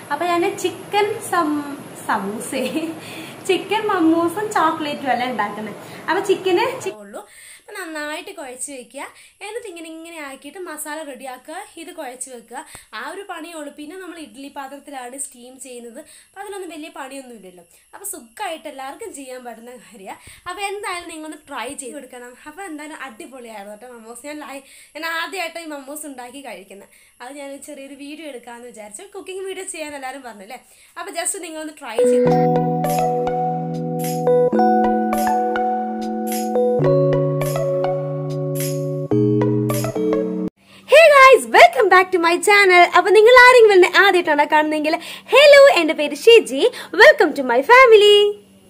അപ്പൊ ഞാൻ ചിക്കൻ സം സമൂസേ ചിക്കൻ മമ്മൂസും ചോക്ലേറ്റും അല്ല ഉണ്ടാക്കുന്നത് അപ്പൊ ചിക്കന് ഉള്ളൂ അപ്പൊ നന്നായിട്ട് കുഴച്ച് വെക്കുക എന്നിട്ട് ഇങ്ങനെ ഇങ്ങനെ ആക്കിയിട്ട് മസാല റെഡിയാക്കുക ഇത് കുഴച്ച് വെക്കുക ആ ഒരു പണിയുള്ളൂ പിന്നെ നമ്മൾ ഇഡ്ഡലി പാത്രത്തിലാണ് സ്റ്റീം ചെയ്യുന്നത് അപ്പോൾ അതിലൊന്നും വലിയ പണിയൊന്നും ഇല്ലല്ലോ അപ്പോൾ സുഖമായിട്ട് എല്ലാവർക്കും ചെയ്യാൻ പറ്റുന്ന കാര്യമാണ് അപ്പോൾ എന്തായാലും നിങ്ങളൊന്ന് ട്രൈ ചെയ്ത് കൊടുക്കണം അപ്പോൾ എന്തായാലും അടിപൊളിയായിരുന്നു കേട്ടോ മമ്മൂസ് ഞാൻ ലൈ ഞാൻ ആദ്യമായിട്ട് ഈ മമ്മൂസ് ഉണ്ടാക്കി കഴിക്കുന്നത് അത് ഞാൻ ചെറിയൊരു വീഡിയോ എടുക്കാമെന്ന് വിചാരിച്ചു കുക്കിംഗ് വീഡിയോ ചെയ്യാൻ എല്ലാവരും പറഞ്ഞല്ലേ അപ്പോൾ ജസ്റ്റ് നിങ്ങളൊന്ന് ട്രൈ ചെയ്ത് hey guys welcome back to my channel അപ്പൊ നിങ്ങൾ ആരെങ്കിലും എന്നെ ആദ്യമായിട്ടാണ് കാണുന്നതെങ്കിൽ ഹലോ എന്റെ പേര് Sheeji welcome to my family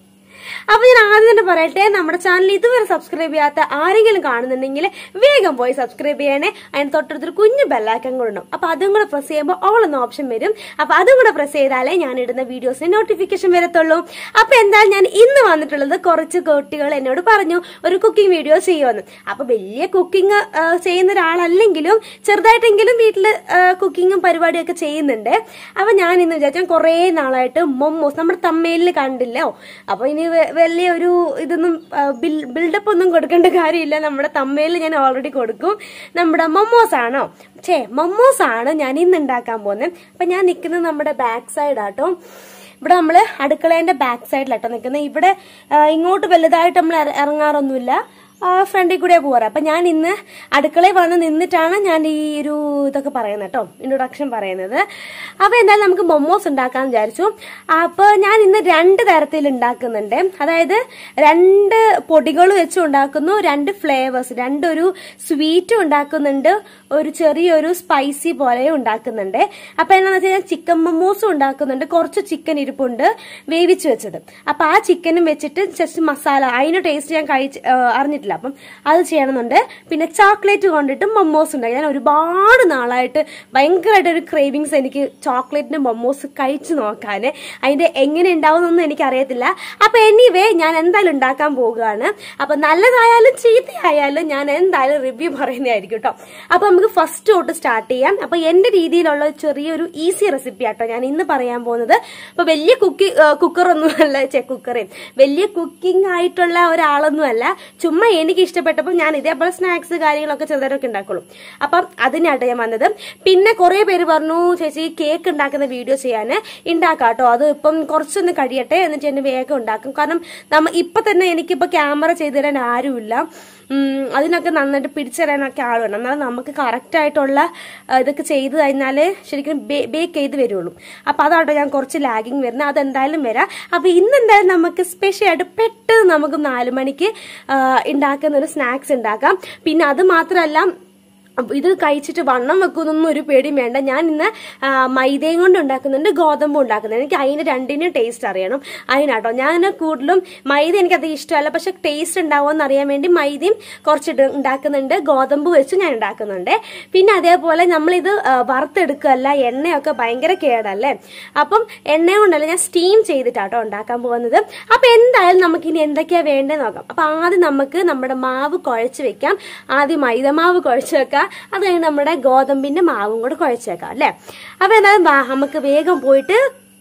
അപ്പൊ ഞാൻ ആദ്യം തന്നെ പറയട്ടെ നമ്മുടെ ചാനൽ ഇതുവരെ സബ്സ്ക്രൈബ് ചെയ്യാത്ത ആരെങ്കിലും കാണുന്നുണ്ടെങ്കിൽ വേഗം പോയി സബ്സ്ക്രൈബ് ചെയ്യണേ അതിന് തൊട്ടടുത്തൊരു കുഞ്ഞു ബെല്ലാക്കൻ കൂടെ ഉണ്ടാവും അപ്പൊ അതും കൂടെ പ്രസ് ചെയ്യുമ്പോൾ ഓൾ എന്ന ഓപ്ഷൻ വരും അപ്പൊ അതും കൂടെ പ്രസ് ചെയ്താലേ ഞാൻ ഇടുന്ന വീഡിയോസിന് നോട്ടിഫിക്കേഷൻ വരത്തുള്ളൂ അപ്പൊ എന്തായാലും ഞാൻ ഇന്ന് വന്നിട്ടുള്ളത് കുറച്ച് കുട്ടികൾ എന്നോട് പറഞ്ഞു ഒരു കുക്കിംഗ് വീഡിയോ ചെയ്യുമെന്ന് അപ്പൊ വലിയ കുക്കിംഗ് ചെയ്യുന്ന ഒരാളല്ലെങ്കിലും ചെറുതായിട്ടെങ്കിലും വീട്ടിൽ കുക്കിങ്ങും പരിപാടിയൊക്കെ ചെയ്യുന്നുണ്ട് അപ്പൊ ഞാൻ ഇന്ന് വിചാരിച്ചു ഞാൻ കുറേ നാളായിട്ട് മൊമ്മോസ് നമ്മുടെ തമ്മയിലിൽ കണ്ടില്ലോ അപ്പൊ ഇനി വെ- വലിയ ഒരു ഇതൊന്നും ബിൽഡപ്പ് ഒന്നും കൊടുക്കേണ്ട കാര്യമില്ല നമ്മുടെ തമ്മയിൽ ഞാൻ ഓൾറെഡി കൊടുക്കും നമ്മുടെ മൊമ്മോസ് ആണോ ഛേ മൊമ്മോസ് ആണ് ഞാൻ ഇന്ന് ഉണ്ടാക്കാൻ പോകുന്നത് അപ്പൊ ഞാൻ നിൽക്കുന്നത് നമ്മുടെ ബാക്ക് സൈഡ് ആട്ടോ ഇവിടെ നമ്മള് അടുക്കളേന്റെ ബാക്ക് സൈഡിലാട്ടോ നിൽക്കുന്നത് ഇവിടെ ആ, ഇങ്ങോട്ട് വലുതായിട്ട് നമ്മൾ ഇറ- ഇറങ്ങാറൊന്നുമില്ല ഫ്രണ്ടിൽ കൂടെ പോരാ അപ്പൊ ഞാൻ ഇന്ന് അടുക്കളയിൽ വന്ന് നിന്നിട്ടാണ് ഞാൻ ഈ ഒരു ഇതൊക്കെ പറയുന്നത് കേട്ടോ ഇൻട്രൊഡക്ഷൻ പറയുന്നത് അപ്പൊ എന്തായാലും നമുക്ക് മൊമോസ് ഉണ്ടാക്കാൻ വിചാരിച്ചു അപ്പൊ ഞാൻ ഇന്ന് രണ്ട് തരത്തിൽ ഉണ്ടാക്കുന്നുണ്ട് അതായത് രണ്ട് പൊടികൾ വെച്ച് ഉണ്ടാക്കുന്നു രണ്ട് ഫ്ലേവേഴ്സ് രണ്ടൊരു സ്വീറ്റും ഉണ്ടാക്കുന്നുണ്ട് ഒരു ചെറിയൊരു സ്പൈസി പോലെയും ഉണ്ടാക്കുന്നുണ്ട് അപ്പൊ എന്താണെന്ന് വെച്ചാൽ ഞാൻ ചിക്കൻ മൊമോസും ഉണ്ടാക്കുന്നുണ്ട് കുറച്ച് ചിക്കൻ ഇരിപ്പുണ്ട് വേവിച്ച് വെച്ചത് അപ്പൊ ആ ചിക്കനും വെച്ചിട്ട് ജസ്റ്റ് മസാല അതിന്റെ ടേസ്റ്റ് ഞാൻ കഴിച്ച് ആ, അറിഞ്ഞിട്ടില്ല അപ്പം അത് ചെയ്യണമെന്നുണ്ട് പിന്നെ ചോക്ലേറ്റ് കൊണ്ടിട്ട് മൊമോസ് ഉണ്ടായി ഞാൻ ഒരുപാട് നാളായിട്ട് ഭയങ്കരമായിട്ട് ഒരു ക്രേവിങ്സ് എനിക്ക് ചോക്ലേറ്റിന്റെ മൊമോസ് കഴിച്ചു നോക്കാന് അതിന്റെ എങ്ങനെ ഉണ്ടാവുന്നൊന്നും എനിക്ക് അറിയത്തില്ല അപ്പൊ എനിവേ ഞാൻ എന്തായാലും ഉണ്ടാക്കാൻ പോവുകയാണ് അപ്പൊ നല്ലതായാലും ചീത്തയായാലും ഞാൻ എന്തായാലും റിവ്യൂ പറയുന്നതായിരിക്കും കേട്ടോ അപ്പൊ നമുക്ക് ഫസ്റ്റ് തൊട്ട് സ്റ്റാർട്ട് ചെയ്യാം അപ്പൊ എന്റെ രീതിയിലുള്ള ഒരു ചെറിയൊരു ഈസി റെസിപ്പി ആട്ടോ ഞാൻ ഇന്ന് പറയാൻ പോകുന്നത് അപ്പൊ വലിയ കുക്കി കുക്കറൊന്നും അല്ല ചെ കുക്കറേ വലിയ കുക്കിംഗ് ആയിട്ടുള്ള ഒരാളൊന്നും അല്ല ചുമ്മാ എനിക്ക് ഇഷ്ടപ്പെട്ടപ്പോൾ ഞാൻ ഇതേപോലെ സ്നാക്സ് കാര്യങ്ങളൊക്കെ ചെറുതായിട്ടൊക്കെ ഉണ്ടാക്കുള്ളൂ അപ്പം അതിനാട്ടോ ഞാൻ വന്നത് പിന്നെ കുറെ പേര് പറഞ്ഞു ചേച്ചി കേക്ക് ഉണ്ടാക്കുന്ന വീഡിയോ ചെയ്യാൻ ഉണ്ടാക്കാട്ടോ അത് ഇപ്പം കുറച്ചൊന്ന് കഴിയട്ടെ എന്നിട്ട് എന്നെ വേഗം ഉണ്ടാക്കും കാരണം നമ്മ ഇപ്പൊ തന്നെ എനിക്കിപ്പോ ക്യാമറ ചെയ്തു തരാൻ ആരുമില്ല ഉം, അതിനൊക്കെ നന്നായിട്ട് പിടിച്ചു തരാനൊക്കെ ആൾ വേണം എന്നാലും നമുക്ക് കറക്റ്റ് ആയിട്ടുള്ള ആ, ഇതൊക്കെ ചെയ്ത് കഴിഞ്ഞാൽ ശരിക്കും ബേക്ക് ചെയ്ത് വരുള്ളൂ അപ്പൊ അതാട്ടോ ഞാൻ കുറച്ച് ലാഗിങ് വരുന്നത് അതെന്തായാലും വരാം അപ്പൊ ഇന്ന് എന്തായാലും നമുക്ക് സ്പെഷ്യൽ ആയിട്ട് പെട്ടെന്ന് നമുക്ക് നാല് മണിക്ക് ആ, ഉണ്ടാക്കുന്ന ഒരു സ്നാക്സ് ഉണ്ടാക്കാം പിന്നെ അത് മാത്രമല്ല അപ്പൊ ഇത് കഴിച്ചിട്ട് വണ്ണം വെക്കുന്നൊന്നും ഒരു പേടിയും വേണ്ട ഞാൻ ഇന്ന് ആ, മൈദയും കൊണ്ട് ഉണ്ടാക്കുന്നുണ്ട് ഗോതമ്പും ഉണ്ടാക്കുന്നുണ്ട് എനിക്ക് അതിന് രണ്ടിനും ടേസ്റ്റ് അറിയണം അതിനാട്ടോ ഞാൻ കൂടുതലും മൈദ എനിക്കത് ഇഷ്ടമല്ല പക്ഷെ ടേസ്റ്റ് ഉണ്ടാവുമെന്ന് അറിയാൻ വേണ്ടി മൈദയും കുറച്ച് ഇട് ഉണ്ടാക്കുന്നുണ്ട് ഗോതമ്പ് വെച്ച് ഞാൻ ഉണ്ടാക്കുന്നുണ്ട് പിന്നെ അതേപോലെ നമ്മളിത് ആ, വറുത്തെടുക്കുകയല്ല എണ്ണയൊക്കെ ഭയങ്കര കേടല്ലേ അപ്പം എണ്ണ കൊണ്ടല്ല ഞാൻ സ്റ്റീം ചെയ്തിട്ടാട്ടോ ഉണ്ടാക്കാൻ പോകുന്നത് അപ്പൊ എന്തായാലും നമുക്ക് ഇനി എന്തൊക്കെയാ വേണ്ടത് നോക്കാം അപ്പൊ ആദ്യം നമുക്ക് നമ്മുടെ മാവ് കുഴച്ച് വെക്കാം ആദ്യം മൈദ മാവ് കുഴച്ച് വെക്കാം അത് കഴിഞ്ഞ് നമ്മുടെ ഗോതമ്പിന്റെ മാവും കൂടെ കുഴച്ച് വെക്കാം അല്ലെ അപ്പൊ എന്തായാലും വാ, നമുക്ക് വേഗം പോയിട്ട്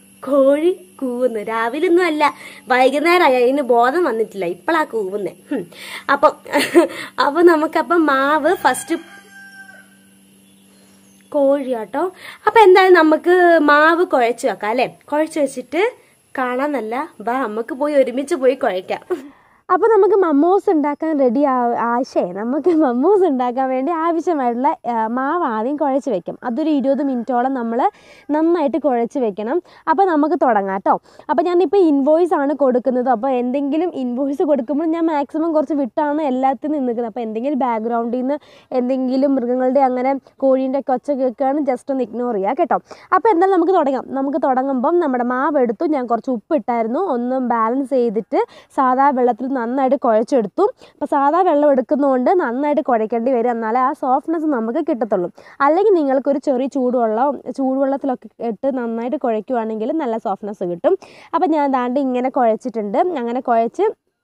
കോഴി കൂവുന്നു രാവിലെ ഒന്നും അല്ല വൈകുന്നേരമായി അതിന് ബോധം വന്നിട്ടില്ല ഇപ്പോഴാ കൂവുന്നേ ഹും. അപ്പം അപ്പൊ നമുക്കപ്പം മാവ് ഫസ്റ്റ് കോഴി കേട്ടോ അപ്പൊ എന്തായാലും നമുക്ക് മാവ് കുഴച്ച് വെക്കാം അല്ലെ കുഴച്ച് വെച്ചിട്ട് കാണാൻ നല്ല വാ നമുക്ക് പോയി ഒരുമിച്ച് പോയി കുഴക്കാം അപ്പോൾ നമുക്ക് മമ്മോസ് ഉണ്ടാക്കാൻ റെഡി ആശേ നമുക്ക് മമ്മോസ് ഉണ്ടാക്കാൻ വേണ്ടി ആവശ്യമായിട്ടുള്ള ആ, മാവ് ആദ്യം കുഴച്ച് വെക്കാം അതൊരു ഇരുപത് മിനിറ്റോളം നമ്മൾ നന്നായിട്ട് കുഴച്ച് വെക്കണം അപ്പോൾ നമുക്ക് തുടങ്ങാം കേട്ടോ അപ്പോൾ ഞാനിപ്പോൾ ഇൻവോയ്സ് ആണ് കൊടുക്കുന്നത് അപ്പോൾ എന്തെങ്കിലും ഇൻവോയ്സ് കൊടുക്കുമ്പോൾ ഞാൻ മാക്സിമം കുറച്ച് വിട്ടാണ് എല്ലാത്തിനും നിൽക്കുന്നത് അപ്പോൾ എന്തെങ്കിലും ബാക്ക്ഗ്രൗണ്ടിൽ നിന്ന് എന്തെങ്കിലും മൃഗങ്ങളുടെ അങ്ങനെ കോഴീൻ്റെ ഒക്കെ ഒച്ച കേൾക്കുകയാണ് ജസ്റ്റ് ഒന്ന് ഇഗ്നോർ ചെയ്യുക കേട്ടോ അപ്പോൾ എന്തായാലും നമുക്ക് തുടങ്ങാം നമുക്ക് തുടങ്ങുമ്പം നമ്മുടെ മാവ് എടുത്തു ഞാൻ കുറച്ച് ഉപ്പ് ഇട്ടായിരുന്നു ഒന്ന് ബാലൻസ് ചെയ്തിട്ട് സാധാ വെള്ളത്തിൽ നന്നായിട്ട് കുഴച്ചെടുത്തു അപ്പോൾ സാധാ വെള്ളം എടുക്കുന്നതുകൊണ്ട് നന്നായിട്ട് കുഴക്കേണ്ടി വരും എന്നാലേ ആ സോഫ്റ്റ്നെസ് നമുക്ക് കിട്ടത്തുള്ളൂ അല്ലെങ്കിൽ നിങ്ങൾക്കൊരു ചെറിയ ചൂടുവെള്ളം ചൂടുവെള്ളത്തിലൊക്കെ ഇട്ട് നന്നായിട്ട് കുഴയ്ക്കുവാണെങ്കിൽ നല്ല സോഫ്റ്റ്നെസ് കിട്ടും അപ്പോൾ ഞാൻ ദാണ്ട് ഇങ്ങനെ കുഴച്ചിട്ടുണ്ട് അങ്ങനെ കുഴച്ച്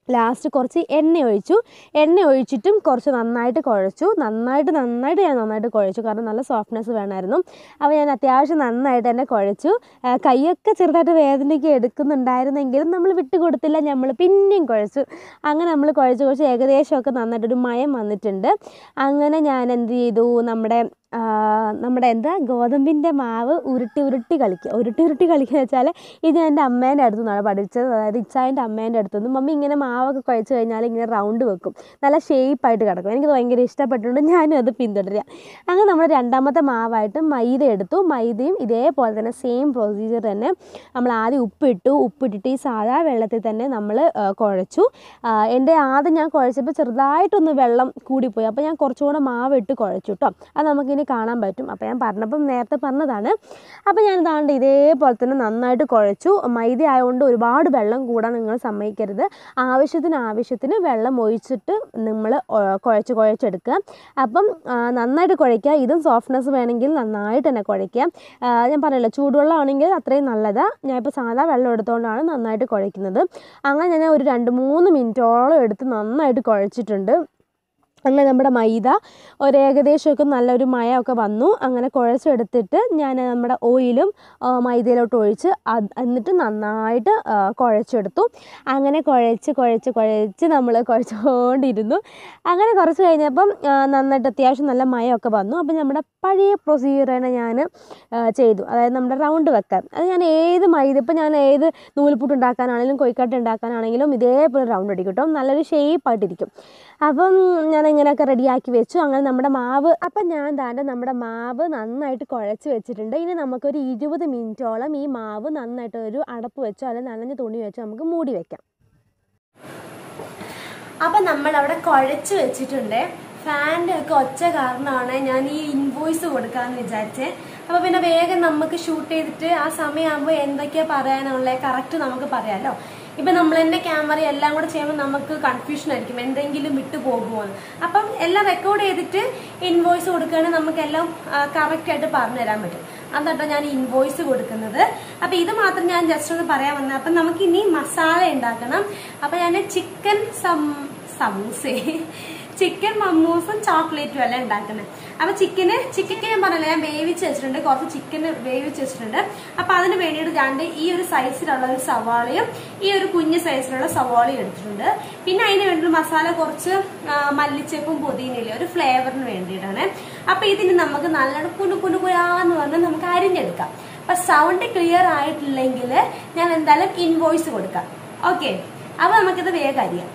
ലാസ്റ്റ് കുറച്ച് എണ്ണ ഒഴിച്ചു എണ്ണ ഒഴിച്ചിട്ടും കുറച്ച് നന്നായിട്ട് കുഴച്ചു നന്നായിട്ട് നന്നായിട്ട് ഞാൻ നന്നായിട്ട് കുഴച്ചു കാരണം നല്ല സോഫ്റ്റ്നെസ് വേണമായിരുന്നു അപ്പോൾ ഞാൻ അത്യാവശ്യം നന്നായിട്ട് തന്നെ കുഴച്ചു ആ, കൈയൊക്കെ ചെറുതായിട്ട് വേദനയ്ക്ക് എടുക്കുന്നുണ്ടായിരുന്നെങ്കിലും നമ്മൾ വിട്ടുകൊടുത്തില്ല നമ്മൾ പിന്നെയും കുഴച്ചു അങ്ങനെ നമ്മൾ കുഴച്ച് കുഴച്ച് ഏകദേശമൊക്കെ നന്നായിട്ടൊരു മയം വന്നിട്ടുണ്ട് അങ്ങനെ ഞാൻ എന്ത് ചെയ്തു നമ്മുടെ ആ, നമ്മുടെ എന്താ ഗോതമ്പിൻ്റെ മാവ് ഉരുട്ടി ഉരുട്ടി കളിക്കുക ഉരുട്ടി ഉരുട്ടി കളിക്കുക എന്ന് വെച്ചാൽ ഇത് ഞാൻ എൻ്റെ അമ്മേൻ്റെ അടുത്തു നിന്നാണ് പഠിച്ചത് അതായത് ഇച്ചായൻ്റെ അമ്മേൻ്റെ അടുത്തു നിന്ന് മമ്മി ഇങ്ങനെ മാവൊക്കെ കുഴച്ച് കഴിഞ്ഞാൽ ഇങ്ങനെ റൗണ്ട് വെക്കും നല്ല ഷേപ്പായിട്ട് കിടക്കും എനിക്കത് ഭയങ്കര ഇഷ്ടപ്പെട്ടുകൊണ്ട് ഞാനും അത് പിന്തുടരുക അങ്ങനെ നമ്മൾ രണ്ടാമത്തെ മാവായിട്ട് മൈദ എടുത്തു മൈദയും ഇതേപോലെ തന്നെ സെയിം പ്രൊസീജിയർ തന്നെ നമ്മൾ ആദ്യം ഉപ്പിട്ടു ഉപ്പിട്ടിട്ട് ഈ സാധാ വെള്ളത്തിൽ തന്നെ നമ്മൾ കുഴച്ചു ആ, എൻ്റെ ആദ്യം ഞാൻ കുഴച്ചപ്പോൾ ചെറുതായിട്ടൊന്ന് വെള്ളം കൂടിപ്പോയി അപ്പോൾ ഞാൻ കുറച്ചുകൂടെ മാവ് ഇട്ട് കുഴച്ചു കേട്ടോ അത് നമുക്കിനി കാണാൻ പറ്റും അപ്പോൾ ഞാൻ പറഞ്ഞപ്പം നേരത്തെ പറഞ്ഞതാണ് അപ്പോൾ ഞാൻ ഇതാണ്ട് ഇതേപോലെ തന്നെ നന്നായിട്ട് കുഴച്ചു മൈദ ആയതുകൊണ്ട് ഒരുപാട് വെള്ളം കൂടാൻ നിങ്ങൾ സമ്മതിക്കരുത് ആവശ്യത്തിന് ആവശ്യത്തിന് വെള്ളം ഒഴിച്ചിട്ട് നമ്മൾ കുഴച്ച് കുഴച്ചെടുക്കുക അപ്പം ആ, നന്നായിട്ട് കുഴയ്ക്കുക ഇതും സോഫ്റ്റ്നെസ് വേണമെങ്കിൽ നന്നായിട്ട് തന്നെ കുഴയ്ക്കുക ആ, ഞാൻ പറഞ്ഞല്ലോ ചൂടുവെള്ളം ആണെങ്കിൽ അത്രയും നല്ലതാണ് ഞാനിപ്പോൾ സാധാ വെള്ളം എടുത്തുകൊണ്ടാണ് നന്നായിട്ട് കുഴയ്ക്കുന്നത് അങ്ങനെ ഞാൻ ഒരു രണ്ട് മൂന്ന് മിനിറ്റോളം എടുത്ത് നന്നായിട്ട് കുഴച്ചിട്ടുണ്ട് അങ്ങനെ നമ്മുടെ മൈദ ഒരു ഏകദേശമൊക്കെ നല്ലൊരു മയമൊക്കെ വന്നു അങ്ങനെ കുഴച്ചെടുത്തിട്ട് ഞാൻ നമ്മുടെ ഓയിലും ആ, മൈദയിലോട്ട് ഒഴിച്ച് അത് എന്നിട്ട് നന്നായിട്ട് ആ, കുഴച്ചെടുത്തു അങ്ങനെ കുഴച്ച് കുഴച്ച് കുഴച്ച് നമ്മൾ കുഴച്ചുകൊണ്ടിരുന്നു അങ്ങനെ കുറച്ച് കഴിഞ്ഞപ്പം ആ, നന്നായിട്ട് അത്യാവശ്യം നല്ല മയമൊക്കെ വന്നു അപ്പം നമ്മുടെ പഴയ പ്രൊസീജിയർ തന്നെ ഞാൻ ചെയ്തു അതായത് നമ്മുടെ റൗണ്ട് വെക്കാൻ അത് ഞാൻ ഏത് മൈദ ഇപ്പം ഞാൻ ഏത് നൂൽപുട്ട് ഉണ്ടാക്കാനാണെങ്കിലും കൊയ്ക്കാട്ട് ഉണ്ടാക്കാനാണെങ്കിലും ഇതേപോലെ റൗണ്ട് അടിക്കും കേട്ടോ നല്ലൊരു ഷേപ്പായിട്ടിരിക്കും അപ്പം ഞാൻ ഇങ്ങനെയൊക്കെ റെഡിയാക്കി വെച്ചു അങ്ങനെ നമ്മുടെ മാവ് അപ്പം ഞാൻ താണ്ട് നമ്മുടെ മാവ് നന്നായിട്ട് കുഴച്ച് വെച്ചിട്ടുണ്ട് ഇനി നമുക്കൊരു ഇരുപത് മിനിറ്റോളം ഈ മാവ് നന്നായിട്ട് ഒരു അടപ്പ് വെച്ചോ അല്ലെങ്കിൽ നനഞ്ഞ തുണി വെച്ചോ നമുക്ക് മൂടി വെക്കാം അപ്പം നമ്മൾ അവിടെ കുഴച്ച് വെച്ചിട്ടുണ്ട് ഫാനിൻ്റെ ഒക്കെ ഒച്ച കാരണമാണ് ഞാൻ ഈ ഇൻവോയ്സ് കൊടുക്കാമെന്ന് വിചാരിച്ചേ അപ്പോൾ പിന്നെ വേഗം നമുക്ക് ഷൂട്ട് ചെയ്തിട്ട് ആ സമയമാകുമ്പോൾ എന്തൊക്കെയാ പറയാനുള്ളത് കറക്റ്റ് നമുക്ക് പറയാമല്ലോ ഇപ്പം നമ്മൾ തന്നെ ക്യാമറ എല്ലാം കൂടെ ചെയ്യുമ്പോൾ നമുക്ക് കൺഫ്യൂഷൻ ആയിരിക്കും എന്തെങ്കിലും വിട്ടു പോകുമോ എന്ന് അപ്പം എല്ലാം റെക്കോർഡ് ചെയ്തിട്ട് ഇൻവോയ്സ് കൊടുക്കുകയാണെങ്കിൽ നമുക്കെല്ലാം കറക്റ്റ് ആയിട്ട് പറഞ്ഞു തരാൻ പറ്റും അതാട്ടോ ഞാൻ ഇൻവോയ്സ് കൊടുക്കുന്നത് അപ്പൊ ഇത് മാത്രം ഞാൻ ജസ്റ്റ് ഒന്ന് പറയാൻ വന്നത് അപ്പൊ നമുക്ക് ഇനി മസാല ഉണ്ടാക്കണം അപ്പൊ ഞാൻ ചിക്കൻ സം സമൂസേ ചിക്കൻ മമ്മൂസും ചോക്ലേറ്റും എല്ലാം ഉണ്ടാക്കുന്നത് അപ്പൊ ചിക്കന് ചിക്കൻ ഞാൻ പറഞ്ഞില്ല ഞാൻ വേവിച്ച് വെച്ചിട്ടുണ്ട് കുറച്ച് ചിക്കൻ വേവിച്ച് വെച്ചിട്ടുണ്ട് അപ്പൊ അതിന് വേണ്ടിയിട്ട് ഞാൻ ഈ ഒരു സൈസിലുള്ള ഒരു സവാളയും ഈ ഒരു കുഞ്ഞ് സൈസിലുള്ള സവാളയും എടുത്തിട്ടുണ്ട് പിന്നെ അതിന് വേണ്ടി മസാല കുറച്ച് ആ, മല്ലിച്ചപ്പും പുതിനയിലും ഒരു ഫ്ലേവറിന് വേണ്ടിയിട്ടാണ് അപ്പൊ ഇതിന് നമുക്ക് നല്ലോണം കുനു കുനു കുയാന്ന് പറഞ്ഞാൽ നമുക്ക് അരിഞ്ഞെടുക്കാം അപ്പൊ സൗണ്ട് ക്ലിയർ ആയിട്ടില്ലെങ്കിൽ ഞാൻ എന്തായാലും ഇൻവോയ്സ് കൊടുക്കാം ഓക്കെ അപ്പൊ നമുക്കിത് വേഗം അറിയാം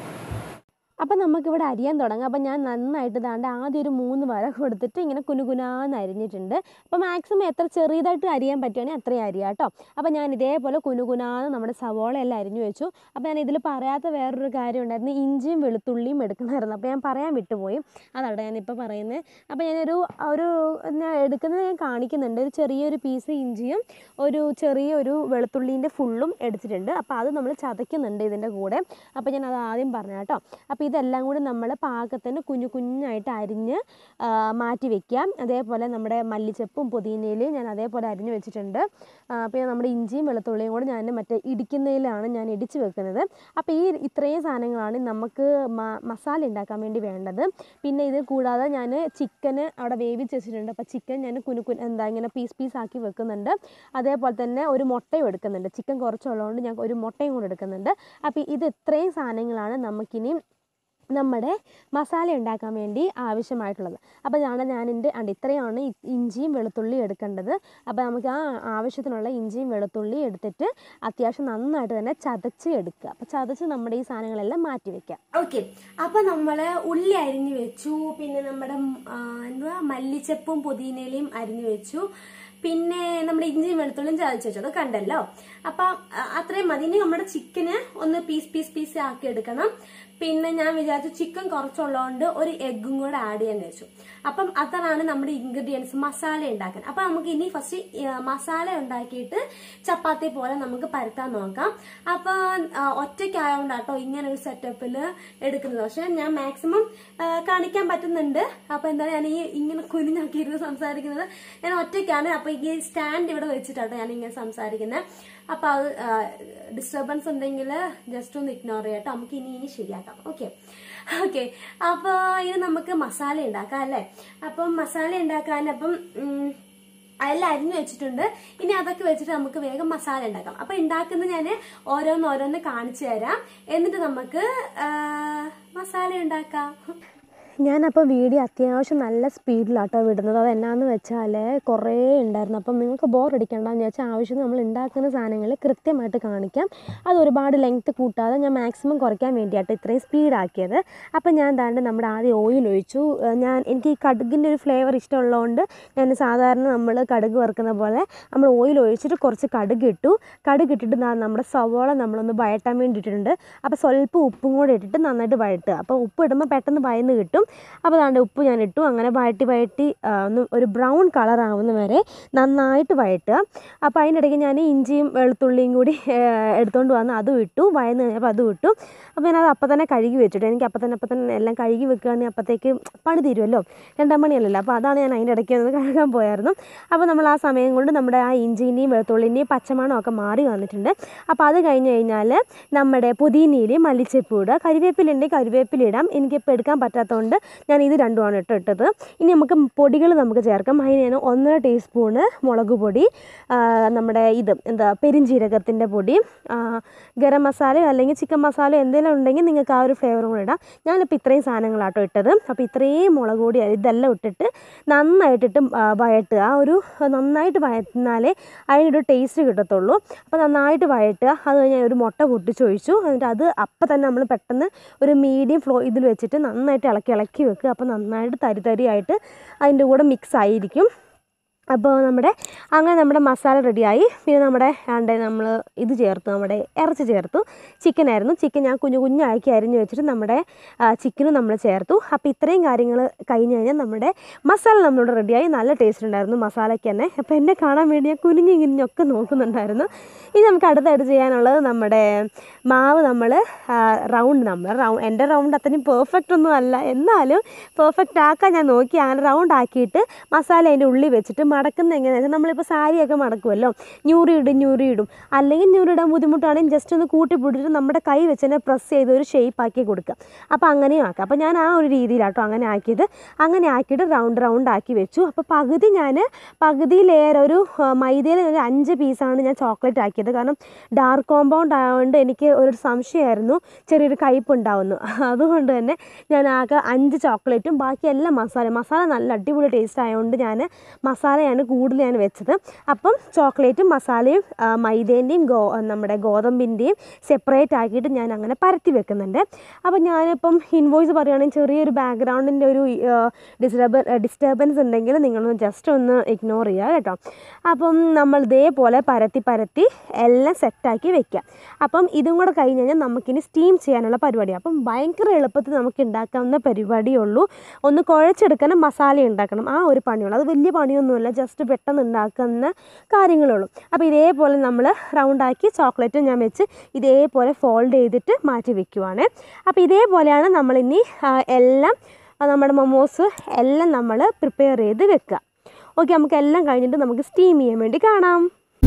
അപ്പം നമുക്കിവിടെ അരിയാൻ തുടങ്ങാം അപ്പം ഞാൻ നന്നായിട്ട് ദാണ്ട് ആദ്യം ഒരു മൂന്ന് വര കൊടുത്തിട്ട് ഇങ്ങനെ കുനുകുനാന്ന് അരിഞ്ഞിട്ടുണ്ട് അപ്പോൾ മാക്സിമം എത്ര ചെറിയതായിട്ട് അരിയാൻ പറ്റുകയാണെങ്കിൽ അത്രയും അരിയാം കേട്ടോ അപ്പോൾ ഞാൻ ഇതേപോലെ കുനുകുനാന്ന് നമ്മുടെ സവോള എല്ലാം അരിഞ്ഞു വെച്ചു അപ്പോൾ ഞാൻ ഇതിൽ പറയാത്ത വേറൊരു കാര്യം ഉണ്ടായിരുന്നു ഇഞ്ചിയും വെളുത്തുള്ളിയും എടുക്കണമായിരുന്നു അപ്പോൾ ഞാൻ പറയാൻ വിട്ടുപോയി അതാണ് ഞാനിപ്പോൾ പറയുന്നത് അപ്പോൾ ഞാനൊരു ഒരു ഞാൻ എടുക്കുന്നത് ഞാൻ കാണിക്കുന്നുണ്ട് ഒരു ചെറിയൊരു പീസ് ഇഞ്ചിയും ഒരു ചെറിയൊരു വെളുത്തുള്ളീൻ്റെ ഫുള്ളും എടുത്തിട്ടുണ്ട് അപ്പോൾ അത് നമ്മൾ ചതയ്ക്കുന്നുണ്ട് ഇതിൻ്റെ കൂടെ അപ്പോൾ ഞാൻ അത് ആദ്യം പറഞ്ഞു കേട്ടോ അപ്പോൾ ഇതെല്ലാം കൂടി നമ്മൾ പാകത്തിന് കുഞ്ഞു കുഞ്ഞായിട്ട് അരിഞ്ഞ് ആ, മാറ്റി വെക്കാം അതേപോലെ നമ്മുടെ മല്ലിച്ചപ്പും പുതിനയിലും ഞാൻ അതേപോലെ അരിഞ്ഞ് വെച്ചിട്ടുണ്ട് ആ, പിന്നെ നമ്മുടെ ഇഞ്ചിയും വെളുത്തുള്ളിയും കൂടെ ഞാൻ മറ്റേ ഇടിക്കുന്നതിലാണ് ഞാൻ ഇടിച്ച് വെക്കുന്നത് അപ്പോൾ ഈ ഇത്രയും സാധനങ്ങളാണ് നമുക്ക് മ- മസാല ഉണ്ടാക്കാൻ വേണ്ടി വേണ്ടത് പിന്നെ ഇത് കൂടാതെ ഞാൻ ചിക്കന് അവിടെ വേവിച്ച് വെച്ചിട്ടുണ്ട് അപ്പോൾ ചിക്കൻ ഞാൻ കുനു കുന എന്താ ഇങ്ങനെ പീസ് പീസ് ആക്കി വെക്കുന്നുണ്ട് അതേപോലെ തന്നെ ഒരു മുട്ടയും എടുക്കുന്നുണ്ട് ചിക്കൻ കുറച്ചുള്ളതുകൊണ്ട് ഞാൻ ഒരു മുട്ടയും കൂടെ എടുക്കുന്നുണ്ട് അപ്പോൾ ഇത് ഇത്രയും സാധനങ്ങളാണ് നമുക്കിനി നമ്മുടെ മസാല ഉണ്ടാക്കാൻ വേണ്ടി ആവശ്യമായിട്ടുള്ളത് അപ്പോൾ ഇതാണ് ഞാൻ എൻ്റെ അണ്ട് ഇത്രയാണ് ഇ- ഇഞ്ചിയും വെളുത്തുള്ളിയും എടുക്കേണ്ടത് അപ്പോൾ നമുക്ക് ആ ആവശ്യത്തിനുള്ള ഇഞ്ചിയും വെളുത്തുള്ളിയും എടുത്തിട്ട് അത്യാവശ്യം നന്നായിട്ട് തന്നെ ചതച്ച് എടുക്കുക അപ്പോൾ ചതച്ച് നമ്മുടെ ഈ സാധനങ്ങളെല്ലാം മാറ്റി വെക്കാം ഓക്കെ അപ്പോൾ നമ്മൾ ഉള്ളി അരിഞ്ഞു വെച്ചു പിന്നെ നമ്മുടെ എന്തുവാ മല്ലിച്ചപ്പും പുതിനയിലയും അരിഞ്ഞു വെച്ചു പിന്നെ നമ്മുടെ ഇഞ്ചിയും വെളുത്തുള്ളിയും ചതച്ച് വെച്ചു അത് കണ്ടല്ലോ അപ്പൊ അ- അത്രയും മതി ഇനി നമ്മുടെ ചിക്കന് ഒന്ന് പീസ് പീസ് പീസ് ആക്കി എടുക്കണം പിന്നെ ഞാൻ വിചാരിച്ചു ചിക്കൻ കുറച്ചുള്ളതുകൊണ്ട് ഒരു എഗ്ഗും കൂടെ ആഡ് ചെയ്യാൻ വെച്ചു അപ്പം അതാണ് നമ്മുടെ ഇൻഗ്രീഡിയൻസ് മസാല ഉണ്ടാക്കാൻ അപ്പൊ നമുക്ക് ഇനി ഫസ്റ്റ് മസാല ഉണ്ടാക്കിയിട്ട് ചപ്പാത്തി പോലെ നമുക്ക് പരത്താൻ നോക്കാം അപ്പൊ ഒറ്റയ്ക്കായോണ്ടാട്ടോ ഇങ്ങനെ ഒരു സെറ്റപ്പിൽ എടുക്കുന്നത് പക്ഷെ ഞാൻ മാക്സിമം കാണിക്കാൻ പറ്റുന്നുണ്ട് അപ്പൊ എന്താണ് ഞാൻ ഈ ഇങ്ങനെ കുനിഞ്ഞാക്കിയിരുന്ന് സംസാരിക്കുന്നത് ഞാൻ ഒറ്റയ്ക്കാണ് അപ്പൊ ഈ സ്റ്റാൻഡ് ഇവിടെ വെച്ചിട്ടാട്ടോ ഞാൻ ഇങ്ങനെ സംസാരിക്കുന്നത് അപ്പൊ അത് ഡിസ്റ്റർബൻസ് ഉണ്ടെങ്കിൽ ജസ്റ്റ് ഒന്ന് ഇഗ്നോർ ചെയ്യാട്ടോ നമുക്ക് ഇനി ഇനി ശരിയാക്കാം ഓക്കെ ഓക്കെ അപ്പൊ ഇനി നമുക്ക് മസാല ഉണ്ടാക്കാം അല്ലേ അപ്പം മസാല ഉണ്ടാക്കാൻ അപ്പം ഉം, അതെല്ലാം അരിഞ്ഞു വെച്ചിട്ടുണ്ട് ഇനി അതൊക്കെ വെച്ചിട്ട് നമുക്ക് വേഗം മസാല ഉണ്ടാക്കാം അപ്പൊ ഉണ്ടാക്കുന്നത് ഞാൻ ഓരോന്ന് ഓരോന്ന് കാണിച്ചു തരാം എന്നിട്ട് നമുക്ക് ആ, മസാല ഉണ്ടാക്കാം ഞാനപ്പോൾ വീഡിയോ അത്യാവശ്യം നല്ല സ്പീഡിലാട്ടോ വിടുന്നത് അത് എന്നാന്ന് വെച്ചാൽ കുറേ ഉണ്ടായിരുന്നു അപ്പം നിങ്ങൾക്ക് ബോർ അടിക്കണ്ടെന്ന് വെച്ചാൽ ആവശ്യം നമ്മൾ ഉണ്ടാക്കുന്ന സാധനങ്ങൾ കൃത്യമായിട്ട് കാണിക്കാം അത് ഒരുപാട് ലെങ്ത്ത് കൂട്ടാതെ ഞാൻ മാക്സിമം കുറയ്ക്കാൻ വേണ്ടിയാട്ടോ ഇത്രയും സ്പീഡാക്കിയത് അപ്പം ഞാൻ താണ്ട് നമ്മുടെ ആദ്യം ഓയിൽ ഒഴിച്ചു ഏഹ് ഞാൻ എനിക്ക് ഈ കടുകിൻ്റെ ഒരു ഫ്ലേവർ ഇഷ്ടമുള്ളതുകൊണ്ട് ഞാൻ സാധാരണ നമ്മൾ കടുക് വറുക്കുന്ന പോലെ നമ്മൾ ഓയിൽ ഒഴിച്ചിട്ട് കുറച്ച് കടുക് ഇട്ടു കടുക് ഇട്ടിട്ട് ദാ നമ്മുടെ സവോള നമ്മളൊന്ന് വഴറ്റാൻ വേണ്ടി ഇട്ടിട്ടുണ്ട് അപ്പോൾ സ്വല്പം ഉപ്പും കൂടെ ഇട്ടിട്ട് നന്നായിട്ട് വഴട്ടുക അപ്പോൾ ഉപ്പ് ഇടുമ്പോൾ പെട്ടെന്ന് വയന്ന് കിട്ടും അപ്പോൾ അതാണ്ട് ഉപ്പ് ഞാൻ ഇട്ടു അങ്ങനെ വഴറ്റി വഴറ്റി ആ, ഒന്ന് ഒരു ബ്രൗൺ കളർ ആവുന്ന വരെ നന്നായിട്ട് വഴറ്റുക അപ്പോൾ അതിനിടയ്ക്ക് ഞാൻ ഇഞ്ചിയും വെളുത്തുള്ളിയും കൂടി ആ, എടുത്തുകൊണ്ട് വന്ന് അതും ഇട്ടു വയന്ന് കഴിഞ്ഞപ്പോൾ അതും ഇട്ടു അപ്പോൾ ഞാനത് അപ്പം തന്നെ കഴുകി വെച്ചിട്ട് എനിക്ക് അപ്പം തന്നെ അപ്പം തന്നെ എല്ലാം കഴുകി വെക്കുകയാണെങ്കിൽ അപ്പോഴത്തേക്ക് പണി തീരുമല്ലോ രണ്ടാം മണിയല്ലല്ലോ അപ്പോൾ അതാണ് ഞാൻ അതിൻ്റെ ഇടയ്ക്ക് ഒന്ന് കഴുകാൻ പോയായിരുന്നു അപ്പോൾ നമ്മൾ ആ സമയം കൊണ്ട് നമ്മുടെ ആ ഇഞ്ചിൻ്റെയും വെളുത്തുള്ളിൻ്റെയും പച്ചമണമൊക്കെ മാറി വന്നിട്ടുണ്ട് അപ്പോൾ അത് കഴിഞ്ഞ് കഴിഞ്ഞാൽ നമ്മുടെ പുതിനയിലും മല്ലിച്ചപ്പ് ഇടുക കരിവേപ്പിലുണ്ടെങ്കിൽ കരിവേപ്പില ഇടാം എനിക്കിപ്പോൾ എടുക്കാൻ പറ്റാത്തതുകൊണ്ട് ഞാൻ ഇത് രണ്ടുമാണ് ഇട്ട് ഇട്ടത് ഇനി നമുക്ക് പൊടികൾ നമുക്ക് ചേർക്കാം അതിന് ഞാൻ ഒന്നര ടീസ്പൂണ് മുളക് പൊടി ആ, നമ്മുടെ ഇത് എന്താ പെരിഞ്ജീരകത്തിൻ്റെ പൊടി ആ, ഗരം മസാലയോ അല്ലെങ്കിൽ ചിക്കൻ മസാലയോ എന്തെങ്കിലും ഉണ്ടെങ്കിൽ നിങ്ങൾക്ക് ആ ഒരു ഫ്ലേവറും കൂടെ ഇടാം ഞാനിപ്പോൾ ഇത്രയും സാധനങ്ങളാട്ടോ ഇട്ടത് അപ്പോൾ ഇത്രയും മുളക് പൊടി ഇതെല്ലാം ഇട്ടിട്ട് നന്നായിട്ടിട്ട് ആ, വഴട്ടുക ആ ഒരു നന്നായിട്ട് വഴറ്റിനാലേ അതിനൊരു ടേസ്റ്റ് കിട്ടത്തുള്ളൂ അപ്പോൾ നന്നായിട്ട് വഴട്ടുക അത് കഴിഞ്ഞ് ഒരു മുട്ട പൊട്ടിച്ചൊഴിച്ചു എന്നിട്ട് അത് അപ്പം തന്നെ നമ്മൾ പെട്ടെന്ന് ഒരു മീഡിയം ഫ്ലോ ഇതിൽ വെച്ചിട്ട് നന്നായിട്ട് ഇളക്കി ഇളക്കി വെക്കുക അപ്പോൾ നന്നായിട്ട് തരി തരിയായിട്ട് അതിൻ്റെ കൂടെ മിക്സ് ആയിരിക്കും അപ്പോൾ നമ്മുടെ അങ്ങനെ നമ്മുടെ മസാല റെഡിയായി പിന്നെ നമ്മുടെ ആണ്ട് നമ്മൾ ഇത് ചേർത്തു നമ്മുടെ ഇറച്ചി ചേർത്തു ചിക്കൻ ആയിരുന്നു ചിക്കൻ ഞാൻ കുഞ്ഞു കുഞ്ഞാക്കി അരിഞ്ഞ് വെച്ചിട്ട് നമ്മുടെ ചിക്കനും നമ്മൾ ചേർത്തു അപ്പോൾ ഇത്രയും കാര്യങ്ങൾ കഴിഞ്ഞ് കഴിഞ്ഞാൽ നമ്മുടെ മസാല നമ്മളിവിടെ റെഡിയായി നല്ല ടേസ്റ്റ് ഉണ്ടായിരുന്നു മസാലയ്ക്ക് തന്നെ അപ്പോൾ എന്നെ കാണാൻ വേണ്ടി ഞാൻ കുനിഞ്ഞു കുനിഞ്ഞൊക്കെ നോക്കുന്നുണ്ടായിരുന്നു ഇനി നമുക്ക് അടുത്തായിട്ട് ചെയ്യാനുള്ളത് നമ്മുടെ മാവ് നമ്മൾ റൗണ്ട് നമ്മൾ റൗണ്ട് എൻ്റെ റൗണ്ട് അത്രയും പെർഫെക്റ്റ് ഒന്നും അല്ല എന്നാലും പെർഫെക്റ്റ് ആക്കാൻ ഞാൻ നോക്കി അങ്ങനെ റൗണ്ട് ആക്കിയിട്ട് മസാല അതിൻ്റെ ഉള്ളിൽ വെച്ചിട്ട് മടക്കുന്ന എങ്ങനെയാണെന്ന് വെച്ചാൽ നമ്മളിപ്പോൾ സാരിയൊക്കെ മടക്കുമല്ലോ ഞൂറി ഇടും ഞൂറി ഇടും അല്ലെങ്കിൽ ഞൂറി ഇടാൻ ബുദ്ധിമുട്ടാണെങ്കിൽ ജസ്റ്റ് ഒന്ന് കൂട്ടി പിടിച്ചിട്ട് നമ്മുടെ കൈ വെച്ച് തന്നെ പ്രസ് ചെയ്ത് ഒരു ഷേപ്പ് ആക്കി കൊടുക്കുക അപ്പോൾ അങ്ങനെയും ആക്കാം അപ്പോൾ ഞാൻ ആ ഒരു രീതിയിലാട്ടോ അങ്ങനെ ആക്കിയത് അങ്ങനെ ആക്കിയിട്ട് റൗണ്ട് റൗണ്ട് ആക്കി വെച്ചു അപ്പോൾ പകുതി ഞാൻ പകുതി ലെയർ ഒരു മൈദയിൽ ഒരു അഞ്ച് പീസാണ് ഞാൻ ചോക്ലേറ്റ് ആക്കിയത് കാരണം ഡാർക്ക് കോമ്പൗണ്ട് ആയതുകൊണ്ട് എനിക്ക് ഒരു സംശയമായിരുന്നു ചെറിയൊരു കയ്പ്പ് ഉണ്ടാവുന്നു അതുകൊണ്ട് തന്നെ ഞാൻ ആകെ അഞ്ച് ചോക്ലേറ്റും ബാക്കി എല്ലാം മസാല മസാല നല്ല അടിപൊളി ടേസ്റ്റ് ആയതുകൊണ്ട് ഞാൻ മസാലയാണ് കൂടുതൽ ഞാൻ വെച്ചത് അപ്പം ചോക്ലേറ്റും മസാലയും ആ, മൈദേൻ്റെയും ഗോ നമ്മുടെ ഗോതമ്പിൻ്റെയും സെപ്പറേറ്റ് ആക്കിയിട്ട് ഞാൻ അങ്ങനെ പരത്തി വെക്കുന്നുണ്ട് അപ്പം ഞാനിപ്പം ഇൻവോയ്സ് പറയുകയാണെങ്കിൽ ചെറിയൊരു ബാക്ക്ഗ്രൗണ്ടിൻ്റെ ഒരു ഡിസ്റ്റർബ ഡിസ്റ്റർബൻസ് ഉണ്ടെങ്കിൽ നിങ്ങളൊന്ന് ജസ്റ്റ് ഒന്ന് ഇഗ്നോർ ചെയ്യുക കേട്ടോ അപ്പം നമ്മൾ ഇതേപോലെ പരത്തി പരത്തി എല്ലാം സെറ്റാക്കി വെക്കുക അപ്പം ഇതും കൂടെ കഴിഞ്ഞ് കഴിഞ്ഞാൽ നമുക്കിനി സ്റ്റീം ചെയ്യാനുള്ള പരിപാടിയാണ് അപ്പം ഭയങ്കര എളുപ്പത്തിൽ നമുക്ക് ഉണ്ടാക്കാവുന്ന പരിപാടിയേ ഉള്ളൂ ഒന്ന് കുഴച്ചെടുക്കണം മസാല ഉണ്ടാക്കണം ആ ഒരു പണിയുള്ളൂ അത് വലിയ പണിയൊന്നുമില്ല ജസ്റ്റ് പെട്ടെന്ന് ഉണ്ടാക്കുന്ന കാര്യങ്ങളുള്ളൂ അപ്പോൾ ഇതേപോലെ നമ്മൾ റൗണ്ടാക്കി ചോക്ലേറ്റും ഞാൻ വെച്ച് ഇതേപോലെ ഫോൾഡ് ചെയ്തിട്ട് മാറ്റി വെക്കുവാണ് അപ്പോൾ ഇതേപോലെയാണ് നമ്മളിനി ആ, എല്ലാം ആ, നമ്മുടെ മൊമോസ് എല്ലാം നമ്മൾ പ്രിപ്പയർ ചെയ്ത് വെക്കുക ഓക്കെ നമുക്ക് എല്ലാം കഴിഞ്ഞിട്ട് നമുക്ക് സ്റ്റീം ചെയ്യാൻ വേണ്ടി കാണാം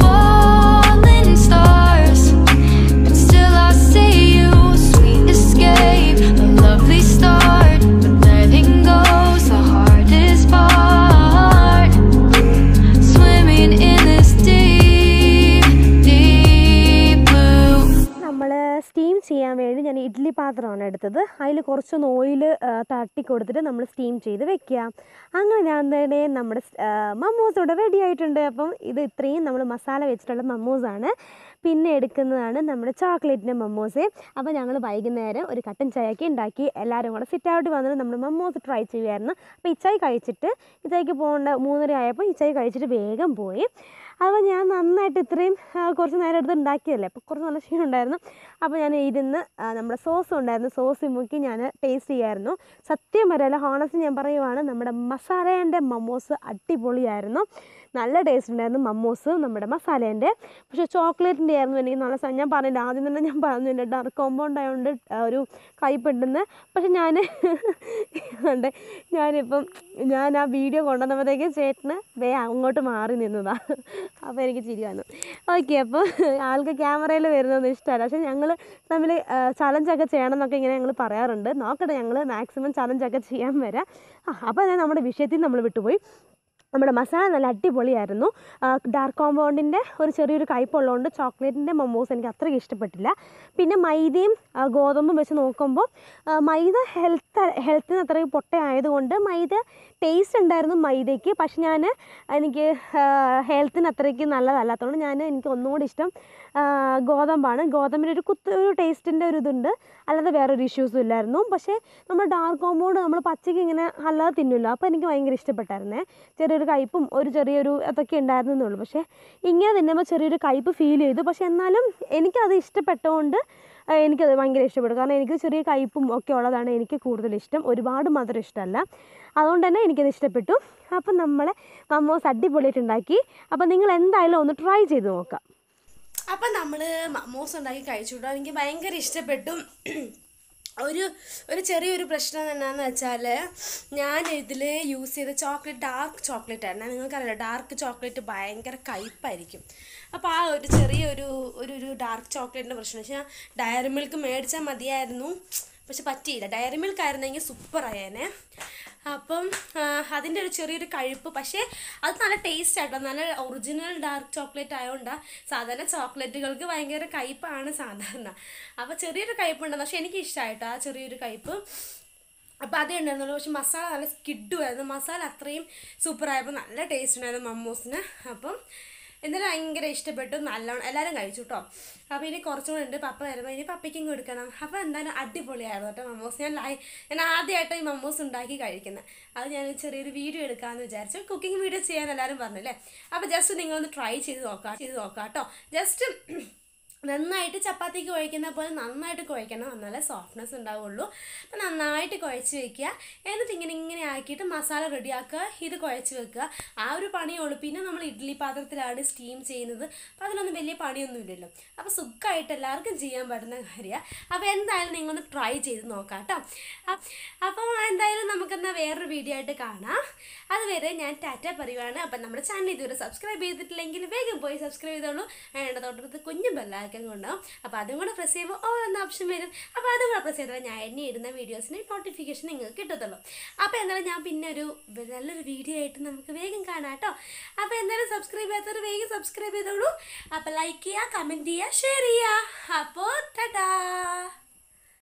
falling stars, but still I see you. Sweet escape, a lovely start, but letting go's the hardest part. Swimming in this deep, deep blue. നമ്മൾ സ്റ്റീം ചെയ്യാൻ വേണ്ടി ഞാൻ ഇഡ്ഡലി പാത്രമാണ് എടുത്തത് അതിൽ കുറച്ചൊന്ന് ഓയിൽ തട്ടി കൊടുത്തിട്ട് നമ്മൾ സ്റ്റീം ചെയ്ത് വെക്കുക അങ്ങനെ ഞാൻ തന്നെ നമ്മുടെ മമ്മൂസ് ഇവിടെ റെഡി ആയിട്ടുണ്ട് അപ്പം ഇത് ഇത്രയും നമ്മൾ മസാല വെച്ചിട്ടുള്ള മമ്മൂസാണ് പിന്നെ എടുക്കുന്നതാണ് നമ്മുടെ ചോക്ലേറ്റിൻ്റെ മമ്മൂസ് അപ്പോൾ ഞങ്ങൾ വൈകുന്നേരം ഒരു കട്ടൻ ചായയൊക്കെ ഉണ്ടാക്കി എല്ലാവരും കൂടെ സിറ്റ് ഔട്ട് വന്നിട്ട് നമ്മൾ മമ്മൂസ് ട്രൈ ചെയ്യുമായിരുന്നു അപ്പോൾ ഇച്ചായി കഴിച്ചിട്ട് ഇച്ചായിക്ക് പോകേണ്ട മൂന്നര ആയപ്പോൾ ഇച്ചായി കഴിച്ചിട്ട് വേഗം പോയി അപ്പോൾ ഞാൻ നന്നായിട്ട് ഇത്രയും ആ, കുറച്ച് നേരം എടുത്ത് ഉണ്ടാക്കിയല്ലേ അപ്പോൾ കുറച്ച് നല്ല ക്ഷീണം ഉണ്ടായിരുന്നു അപ്പോൾ ഞാൻ ഇരുന്ന് ആ, നമ്മുടെ സോസ് ഉണ്ടായിരുന്നു സോസ് മുക്കി ഞാൻ ടേസ്റ്റ് ചെയ്യായിരുന്നു സത്യം പറയല്ല ഹോണസ്റ്റ് ഞാൻ പറയുവാണ് നമ്മുടെ മസാലേൻ്റെ മമ്മോസ് അടിപൊളിയായിരുന്നു നല്ല ടേസ്റ്റ് ഉണ്ടായിരുന്നു മമ്മോസ് നമ്മുടെ മസാലേൻ്റെ പക്ഷേ ചോക്ലേറ്റിൻ്റെ ആയിരുന്നു എനിക്ക് നല്ല സ- ഞാൻ പറഞ്ഞില്ല ആദ്യം തന്നെ ഞാൻ പറഞ്ഞില്ല ഡാർക്ക് കോമ്പൗണ്ട് ആയതുകൊണ്ട് ആ, ഒരു കയ്പുണ്ടെന്ന് പക്ഷെ ഞാൻ ഉണ്ട് ഞാനിപ്പം ഞാൻ ആ വീഡിയോ കൊണ്ടുവന്നപ്പോഴത്തേക്ക് ചേട്ടന് വേ അങ്ങോട്ട് മാറി നിന്നതാ അപ്പോൾ എനിക്ക് ചിരി വന്നു ഓക്കെ അപ്പോൾ ആൾക്ക് ക്യാമറയിൽ വരുന്നതൊന്നും ഇഷ്ടമല്ല പക്ഷെ ഞങ്ങൾ തമ്മിൽ ചലഞ്ചൊക്കെ ചെയ്യണം എന്നൊക്കെ ഇങ്ങനെ ഞങ്ങൾ പറയാറുണ്ട് നോക്കട്ടെ ഞങ്ങൾ മാക്സിമം ചലഞ്ചൊക്കെ ചെയ്യാൻ വരാം ആ അപ്പോൾ ഞാൻ നമ്മുടെ വിഷയത്തിൽ നമ്മൾ വിട്ടുപോയി നമ്മുടെ മസാല നല്ല അടിപൊളിയായിരുന്നു ഡാർക്ക് കോമ്പൗണ്ടിൻ്റെ ഒരു ചെറിയൊരു കയ്പുള്ളതുകൊണ്ട് ചോക്ലേറ്റിൻ്റെ മൊമോസ് എനിക്ക് അത്രയ്ക്ക് ഇഷ്ടപ്പെട്ടില്ല പിന്നെ മൈദയും ആ, ഗോതമ്പും വെച്ച് നോക്കുമ്പോൾ ആ, മൈദ ഹെൽത്ത് ഹെൽത്തിന് അത്രയും പൊട്ടയായതുകൊണ്ട് മൈദ ടേസ്റ്റ് ഉണ്ടായിരുന്നു മൈദയ്ക്ക് പക്ഷെ ഞാൻ എനിക്ക് ഹെൽത്തിന് അത്രയ്ക്ക് നല്ലതല്ലാത്തതുകൊണ്ട് ഞാൻ എനിക്ക് ഒന്നുകൂടി ഇഷ്ടം ആ, ഗോതമ്പാണ് ഗോതമ്പിന് ഒരു കുത്ത് ഒരു ടേസ്റ്റിൻ്റെ ഒരു ഇതുണ്ട് അല്ലാതെ വേറൊരു ഇഷ്യൂസും ഇല്ലായിരുന്നു പക്ഷേ നമ്മൾ ഡാർക്ക് കോമ്പൗണ്ട് നമ്മൾ പച്ചയ്ക്ക് ഇങ്ങനെ അല്ലാതെ തിന്നില്ല അപ്പോൾ എനിക്ക് ഭയങ്കര ഇഷ്ടപ്പെട്ടായിരുന്നേ ചെറിയൊരു കയ്പും ഒരു ചെറിയൊരു അതൊക്കെ ഉണ്ടായിരുന്നു എന്നുള്ളൂ പക്ഷേ ഇങ്ങനെ തിന്നുമ്പോൾ ചെറിയൊരു കയ്പ് ഫീൽ ചെയ്തു പക്ഷേ എന്നാലും എനിക്കത് ഇഷ്ടപ്പെട്ടതുകൊണ്ട് ആ, എനിക്കത് ഭയങ്കര ഇഷ്ടപ്പെട്ടു കാരണം എനിക്ക് ചെറിയ കയ്പും ഒക്കെ ഉള്ളതാണ് എനിക്ക് കൂടുതൽ ഇഷ്ടം ഒരുപാട് മധുരം ഇഷ്ടമല്ല അതുകൊണ്ട് തന്നെ എനിക്കത് ഇഷ്ടപ്പെട്ടു അപ്പം നമ്മളെ മമ്മോസ് അടിപൊളിയായിട്ട് ഉണ്ടാക്കി അപ്പം നിങ്ങൾ എന്തായാലും ഒന്ന് ട്രൈ ചെയ്ത് നോക്കാം അപ്പം നമ്മൾ മമ്മൂസ് ഉണ്ടാക്കി കഴിച്ചു കേട്ടോ എനിക്ക് ഭയങ്കര ഇഷ്ടപ്പെട്ടു ഒരു ഒരു ചെറിയൊരു പ്രശ്നം എന്നാന്ന് വെച്ചാൽ ഞാൻ ഇതിൽ യൂസ് ചെയ്ത ചോക്ലേറ്റ് ഡാർക്ക് ചോക്ലേറ്റ് ആയിരുന്നു നിങ്ങൾക്കറിയാലോ ഡാർക്ക് ചോക്ലേറ്റ് ഭയങ്കര കയ്പായിരിക്കും അപ്പോൾ ആ ഒരു ചെറിയൊരു ഒരു ഒരു ഡാർക്ക് ചോക്ലേറ്റിൻ്റെ പ്രശ്നം വെച്ചാൽ ഡയറി മിൽക്ക് മേടിച്ചാൽ മതിയായിരുന്നു പക്ഷെ പറ്റിയില്ല ഡയറി മിൽക്ക് ആയിരുന്നെങ്കിൽ സൂപ്പർ ആയേനെ അപ്പം ആ, അതിൻ്റെ ഒരു ചെറിയൊരു കഴിപ്പ് പക്ഷേ അത് നല്ല ടേസ്റ്റ് ആട്ടോ നല്ല ഒറിജിനൽ ഡാർക്ക് ചോക്ലേറ്റ് ആയതുകൊണ്ടാണ് സാധാരണ ചോക്ലേറ്റുകൾക്ക് ഭയങ്കര കയ്പ്പാണ് സാധാരണ അപ്പോൾ ചെറിയൊരു കയ്പ്പുണ്ടെന്ന് പക്ഷേ എനിക്ക് ഇഷ്ടമായിട്ടോ ആ ചെറിയൊരു കയ്പ്പ് അപ്പോൾ അതേ ഉണ്ടായിരുന്നുള്ളൂ പക്ഷെ മസാല നല്ല സ്കിഡുമായിരുന്നു മസാല അത്രയും സൂപ്പറായപ്പോൾ നല്ല ടേസ്റ്റ് ഉണ്ടായിരുന്നു മമ്മൂസിന് അപ്പം എന്തായാലും ഭയങ്കര ഇഷ്ടപ്പെട്ടു നല്ലോണം എല്ലാവരും കഴിച്ചു കേട്ടോ അപ്പോൾ ഇനി കുറച്ചും കൂടെ ഉണ്ട് പപ്പ വരുമ്പോൾ ഇനി പപ്പയ്ക്കും കൊടുക്കണം അപ്പോൾ എന്തായാലും അടിപൊളിയായിരുന്നു കേട്ടോ മമ്മൂസ് ഞാൻ ലൈ ഞാൻ ആദ്യമായിട്ട് ഈ മമ്മൂസ് ഉണ്ടാക്കി കഴിക്കുന്നത് അത് ഞാൻ ചെറിയൊരു വീഡിയോ എടുക്കാമെന്ന് വിചാരിച്ചു കുക്കിംഗ് വീഡിയോ ചെയ്യാൻ എല്ലാവരും പറഞ്ഞല്ലേ അപ്പോൾ ജസ്റ്റ് നിങ്ങളൊന്ന് ട്രൈ ചെയ്ത് നോക്കാം ചെയ്ത് നോക്കാം കേട്ടോ ജസ്റ്റ് നന്നായിട്ട് ചപ്പാത്തിക്ക് കുഴക്കുന്ന പോലെ നന്നായിട്ട് കുഴക്കണം എന്നാലേ സോഫ്റ്റ്നെസ് ഉണ്ടാവുള്ളൂ അപ്പം നന്നായിട്ട് കുഴച്ച് വെക്കുക എന്നിട്ട് ഇങ്ങനെ ഇങ്ങനെ ആക്കിയിട്ട് മസാല റെഡിയാക്കുക ഇത് കുഴച്ച് വെക്കുക ആ ഒരു പണിയുള്ളൂ പിന്നെ നമ്മൾ ഇഡ്ഡലി പാത്രത്തിലാണ് സ്റ്റീം ചെയ്യുന്നത് അപ്പോൾ അതിലൊന്നും വലിയ പണിയൊന്നുമില്ലല്ലോ അപ്പോൾ സുഖമായിട്ട് എല്ലാവർക്കും ചെയ്യാൻ പറ്റുന്ന കാര്യമാണ് അപ്പോൾ എന്തായാലും നിങ്ങളൊന്ന് ട്രൈ ചെയ്ത് നോക്കാം കേട്ടോ അപ്പോൾ എന്തായാലും നമുക്കെന്നാൽ വേറൊരു വീഡിയോ ആയിട്ട് കാണാം അതുവരെ ഞാൻ ടാറ്റ പറയുവാണ് അപ്പം നമ്മുടെ ചാനൽ ഇതുവരെ സബ്സ്ക്രൈബ് ചെയ്തിട്ടില്ലെങ്കിൽ വേഗം പോയി സബ്സ്ക്രൈബ് ചെയ്തോളൂ അതിൻ്റെ തൊട്ടടുത്ത് കുഞ്ഞു ബെല്ലാക്കം കൊണ്ടാവും അപ്പോൾ അതും കൂടെ പ്രസ് ചെയ്യുമ്പോൾ ഓ എന്ന ഓപ്ഷൻ വരും അപ്പോൾ അതും കൂടെ പ്രസ് ചെയ്താൽ ഞാൻ എന്നെ ഇടുന്ന വീഡിയോസിന് നോട്ടിഫിക്കേഷൻ നിങ്ങൾക്ക് കിട്ടത്തുള്ളൂ അപ്പോൾ എന്തായാലും ഞാൻ പിന്നെ ഒരു നല്ലൊരു വീഡിയോ ആയിട്ട് നമുക്ക് വേഗം കാണാം കേട്ടോ അപ്പോൾ എന്തായാലും സബ്സ്ക്രൈബ് ചെയ്യാത്തവർ വേഗം സബ്സ്ക്രൈബ് ചെയ്തോളൂ അപ്പോൾ ലൈക്ക് ചെയ്യുക കമൻറ്റ് ചെയ്യുക ഷെയർ ചെയ്യുക അപ്പോൾ ടാറ്റാ